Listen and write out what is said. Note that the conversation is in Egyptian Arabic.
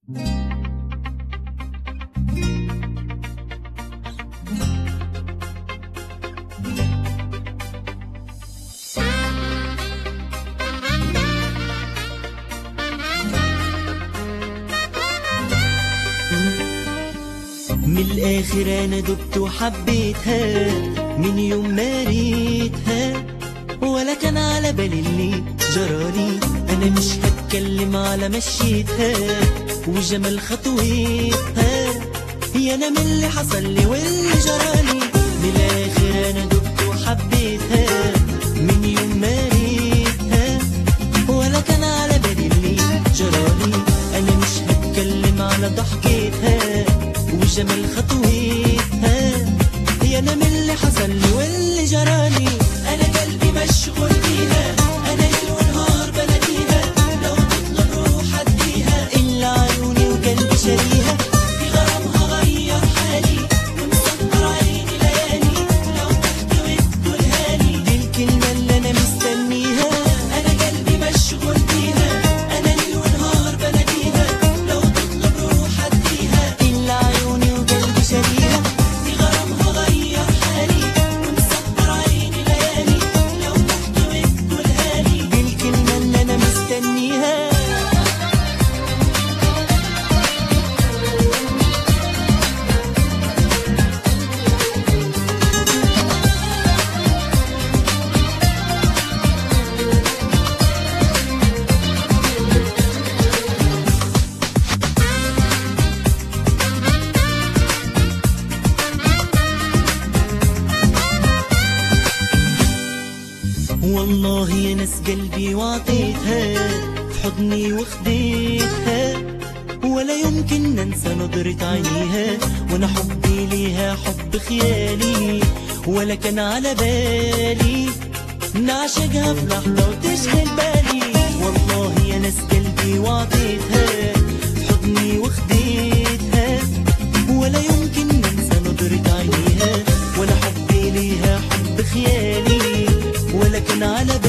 من الاخر انا دبت وحبيتها من يوم ما ريتها ولا كان على بالي اللي جرالي انا مش هتكلم على مشيتها وجمال خطوتها يا انا من اللي حصل لي واللي جرالي من الاخر انا دبت وحبيتها من يوم ما ريتها ولا كان على بالي اللي جرالي انا مش هتكلم على ضحكتها وجمال خطوتها يا انا من اللي حصل لي واللي جرالي انا قلبي مشغول بيها انا ليل ونهار بناديها لو تطلب روح اديها الا عيوني وقلبي شاريها في غرامها غير حالي ومسكر عيني ليالي لو تحكي وتقولها لي دي الكلمه اللي انا مستنيها انا قلبي مشغول بيها انا ليل ونهار بناديها لو تطلب روح اديها الا عيوني وقلبي شاريها في غرامها غير حالي ومسكر عيني ليالي لو تحكي وتقولها لي دي الكلمه اللي انا مستنيها والله يا ناس قلبي وعطيتها في حضني وخديتها ولا يمكن ننسى نظرة عينيها وانا حبي ليها حب خيالي ولا كان على بالي نعشقها في لحظة وتشغل بالي والله يا ناس قلبي وعطيتها في حضني وخديتها ولا يمكن ننسى نظرة عينيها ولا حبي ليها حب خيالي ولا كان على